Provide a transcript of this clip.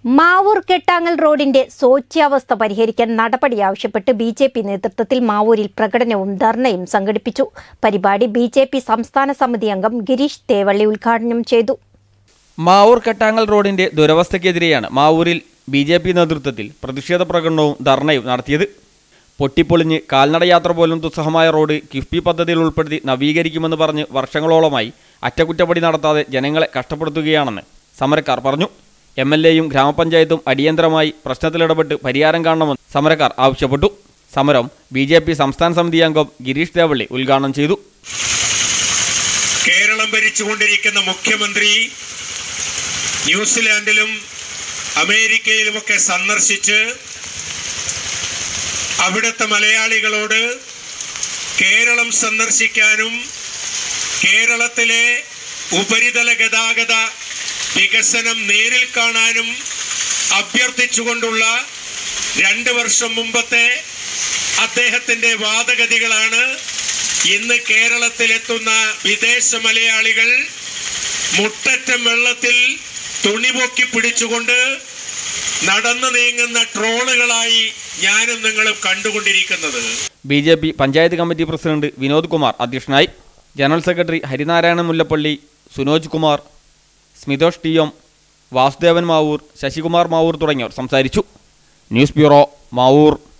മാവൂർ കെട്ടാങ്ങൽ റോഡിന്റെ ശോച്യാവസ്ഥ പരിഹരിക്കാൻ നടപടി ആവശ്യപ്പെട്ട് ബി ജെ പി നേതൃത്വത്തിൽ മാവൂരിൽ പ്രകടനവും ധർണയും സംഘടിപ്പിച്ചു പരിപാടി ബി ജെ പി സംസ്ഥാന സമിതി അംഗം ഗിരീഷ് തേവള്ളി ഉദ്ഘാടനം ചെയ്തു മാവൂർ കട്ടാങ്ങൽ റോഡിന്റെ ദുരവസ്ഥയ്ക്കെതിരെയാണ് മാവൂരിൽ ബി ജെ പി നേതൃത്വത്തിൽ പ്രതിഷേധ പ്രകടനവും ധർണയും നടത്തിയത് പൊട്ടിപ്പൊളിഞ്ഞ് കാൽനടയാത്ര പോലും ദുസ്സഹമായ റോഡ് കിഫ്ബി പദ്ധതിയിൽ ഉൾപ്പെടുത്തി നവീകരിക്കുമെന്ന് പറഞ്ഞ് വർഷങ്ങളോളമായി അറ്റകുറ്റപ്പണി നടത്താതെ ജനങ്ങളെ കഷ്ടപ്പെടുത്തുകയാണെന്ന് സമരക്കാർ പറഞ്ഞു എം എൽ എയും ഗ്രാമപഞ്ചായത്തും അടിയന്തരമായി പ്രശ്നത്തിലിടപെട്ട് പരിഹാരം കാണണമെന്ന് സമരക്കാർ ആവശ്യപ്പെട്ടു സമരം ബി ജെ പി സംസ്ഥാന സമിതി അംഗം ഗിരീഷ് ദേവള്ളി ഉദ്ഘാടനം ചെയ്തു കേരളം ഭരിച്ചുകൊണ്ടിരിക്കുന്ന മുഖ്യമന്ത്രി ന്യൂസിലാൻഡിലും അമേരിക്കയിലുമൊക്കെ സന്ദർശിച്ച് അവിടുത്തെ മലയാളികളോട് കേരളം സന്ദർശിക്കാനും കേരളത്തിലെ ഉപരിതല ഗതാഗത വികസനം നേരിൽ കാണാനും അഭ്യർത്ഥിച്ചുകൊണ്ടുള്ള രണ്ട് വർഷം മുമ്പത്തെ അദ്ദേഹത്തിന്റെ വാദഗതികളാണ് ഇന്ന് കേരളത്തിലെത്തുന്ന വിദേശ മലയാളികൾ മുട്ടറ്റം വെള്ളത്തിൽ തുണിപൊക്കി പിടിച്ചുകൊണ്ട് നടന്നു നീങ്ങുന്ന ട്രോളുകളായി ഞാനും നിങ്ങളും കണ്ടുകൊണ്ടിരിക്കുന്നത് B J P panchayat committee president Vinod Kumar അധ്യക്ഷനായി general secretary Harinarayanan Mullappally Sunoj Kumar Smithosh T M Vasudevan Mavoor Sasikumar Mavoor തുടങ്ങിയവർ സംസാരിച്ചു ന്യൂസ് ബ്യൂറോ മാവൂർ